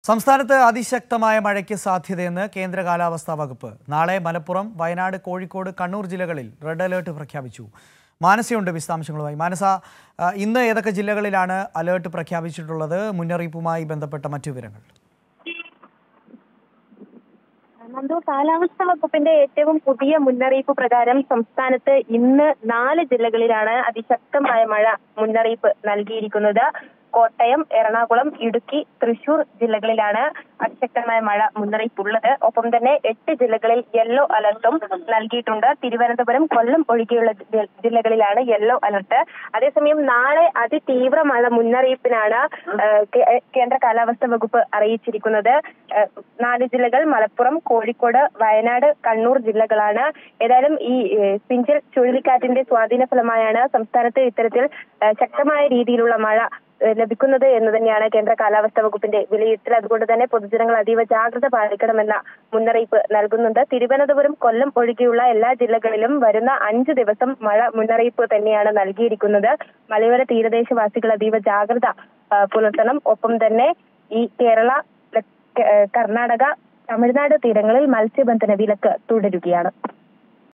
സംസ്ഥാനത്ത് അതിശക്തമായ മഴയ്ക്ക് സാധ്യതയെന്ന് കേന്ദ്ര കാലാവസ്ഥാ വകുപ്പ് നാളെ മലപ്പുറം വയനാട് കോഴിക്കോട് കണ്ണൂർ ജില്ലകളിൽ റെഡ് അലേർട്ട് പ്രഖ്യാപിച്ചു മാനസയുണ്ട് വിശദാംശങ്ങളുമായി മാനസ ആ, ഇന്ന് ഏതൊക്കെ ജില്ലകളിലാണ് അലേർട്ട് പ്രഖ്യാപിച്ചിട്ടുള്ളത് മുന്നറിയിപ്പുമായി ബന്ധപ്പെട്ട മറ്റു വിവരങ്ങൾ നന്ദു കാലാവസ്ഥാ വകുപ്പിന്റെ ഏറ്റവും പുതിയ മുന്നറിയിപ്പ് പ്രകാരം സംസ്ഥാനത്ത് ഇന്ന് നാല് ജില്ലകളിലാണ് അതിശക്തമായ മഴ മുന്നറിയിപ്പ് നൽകിയിരിക്കുന്നത് കോട്ടയം എറണാകുളം ഇടുക്കി തൃശൂർ ജില്ലകളിലാണ് അതിശക്തമായ മഴ മുന്നറിയിപ്പുള്ളത് ഒപ്പം തന്നെ എട്ട് ജില്ലകളിൽ യെല്ലോ അലർട്ടും നൽകിയിട്ടുണ്ട് തിരുവനന്തപുരം കൊല്ലം ഒഴികെയുള്ള ജി- ജില്ലകളിലാണ് യെല്ലോ അലർട്ട് അതേസമയം നാളെ അതിതീവ്ര മഴ മുന്നറിയിപ്പിനാണ് ആ, കേ- കേന്ദ്ര കാലാവസ്ഥാ വകുപ്പ് അറിയിച്ചിരിക്കുന്നത് ആ, നാല് ജില്ലകൾ മലപ്പുറം കോഴിക്കോട് വയനാട് കണ്ണൂർ ജില്ലകളാണ് ഏതായാലും ഈ ഏ, പിഞ്ചൽ ചുഴലിക്കാറ്റിന്റെ സ്വാധീന ഫലമായാണ് സംസ്ഥാനത്ത് ഇത്തരത്തിൽ ആ, ശക്തമായ രീതിയിലുള്ള മഴ ഏ, ലഭിക്കുന്നത് എന്ന് തന്നെയാണ് കേന്ദ്ര കാലാവസ്ഥാ വകുപ്പിന്റെ വിലയിരുത്തൽ അതുകൊണ്ട് തന്നെ പൊതുജനങ്ങൾ അതീവ ജാഗ്രത പാലിക്കണമെന്ന മുന്നറിയിപ്പ് നൽകുന്നുണ്ട് തിരുവനന്തപുരം കൊല്ലം ഒഴികെയുള്ള എല്ലാ ജില്ലകളിലും വരുന്ന അഞ്ച് ദിവസം മഴ മുന്നറിയിപ്പ് തന്നെയാണ് നൽകിയിരിക്കുന്നത് മലയോര തീരദേശവാസികൾ അതീവ ജാഗ്രത ആ, പുലർത്തണം ഒപ്പം തന്നെ ഈ കേരള ല- ക- ഏ, കർണാടക തമിഴ്നാട് തീരങ്ങളിൽ മത്സ്യബന്ധന വിലക്ക് തുടരുകയാണ്